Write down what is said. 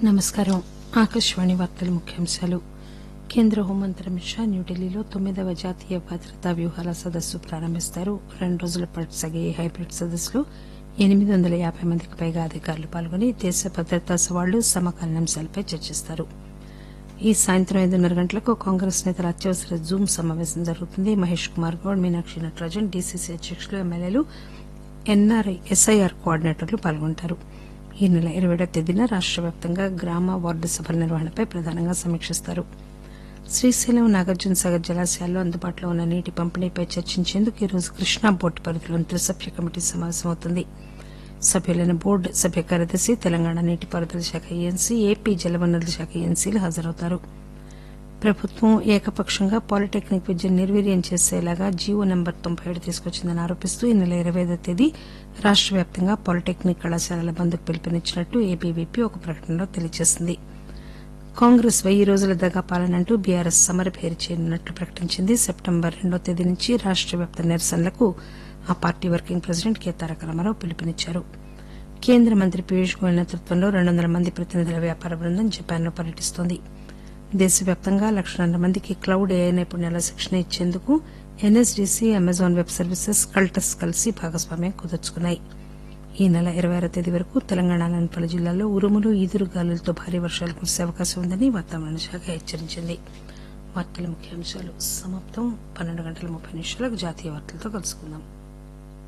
నమస్కారం ఆకాశవాణి వార్తల ముఖ్యాంశాలు కేంద్ర హోంమంత్రి అమిత్ షా న్యూఢిల్లీలో తొమ్మిదవ జాతీయ భద్రతా వ్యూహాల సదస్సు ప్రారంభిస్తారు రెండు రోజుల పాటు సాగే ఈ హైబ్రిడ్ సదస్సులో ఎనిమిది వందల యాబై మందికి పైగా అధికారులు పాల్గొని దేశ భద్రతా సవాళ్లు సమకాలీన అంశాలపై చర్చిస్తారు ఈ సాయంత్రం ఐదున్నర గంటలకు కాంగ్రెస్ నేతల అత్యవసర జూమ్ సమావేశం జరుగుతుంది మహేష్ కుమార్ గౌడ్ మీనాక్షి నటరాజన్ డీసీసీ అధ్యకులు ఎమ్మెల్యేలు ఎన్ఆర్ఐ ఎస్ఐఆర్ కోఆర్డినేటర్లు పాల్గొంటారు ఈ నెల ఇరవై తేదీన రాష్ట వ్యాప్తంగా గ్రామ వార్డు సభల నిర్వహణపై ప్రధానంగా సమీక్షిస్తారు శ్రీశైలం నాగార్జున సాగర్ జలాశయాల్లో అందుబాటులో ఉన్న నీటి పంపిణీపై చర్చించేందుకు ఈ రోజు కృష్ణా బోర్డు పరిధిలోని త్రిసభ్య కమిటీ సమావేశమవుతుంది సభ్యులైన బోర్డు సభ్య కార్యదర్శి తెలంగాణ నీటిపారుదల శాఖ ఏఎన్సీ ఏపీ జలవనరుల శాఖ ఏఎన్సీలు హాజరవుతారు ప్రభుత్వం ఏకపక్షంగా పాలిటెక్నిక్ విద్యను నిర్వీర్యం చేసేలాగా జీవో నెంబర్ తొంభై ఏడు తీసుకొచ్చిందని ఆరోపిస్తూ ఈ నెల ఇరవై ఐదో తేదీ రాష్ట వ్యాప్తంగా పాలిటెక్నిక్ కళాశాలల బంద్కు పిలుపునిచ్చినట్టు ఏబీవీపీ ఒక ప్రకటనలో తెలియజేసింది కాంగ్రెస్ వెయ్యి రోజుల దగా పాలనంటూ బీఆర్ఎస్ సమరభేరి చేయనున్నట్లు ప్రకటించింది సెప్టెంబర్ రెండో తేదీ నుంచి రాష్ట వ్యాప్త నిరసనలకు ఆ party working president K Taraka Rama Rao పిలుపునిచ్చారు కేంద్ర మంత్రి పీయూష్ గోయల్ నేతృత్వంలో రెండు వందల మంది ప్రతినిధుల వ్యాపార బృందం జపాన్లో పర్యటిస్తోంది దేశవ్యాప్తంగా లక్షన్నర మందికి క్లౌడ్ ఏఐ నైపుణ్యాల శిక్షణ ఇచ్చేందుకు ఎన్ఎస్డీసీ అమెజాన్ వెబ్ సర్వీసెస్ కల్టస్ కలిసి భాగస్వామ్యం కుదుర్చుకున్నాయి ఈ నెల ఇరవై ఆరో తేదీ వరకు తెలంగాణలోని పలు జిల్లాల్లో ఉరుములు ఈదురు గాలులతో భారీ వర్షాలు కురిసే అవకాశం ఉందని వాతావరణ శాఖ హెచ్చరించింది వార్తల ముఖ్యాంశాలు సమాప్తం పన్నెండు గంటల ముప్పై నిమిషాలకు జాతీయ వార్తలతో కలుసుకుందాం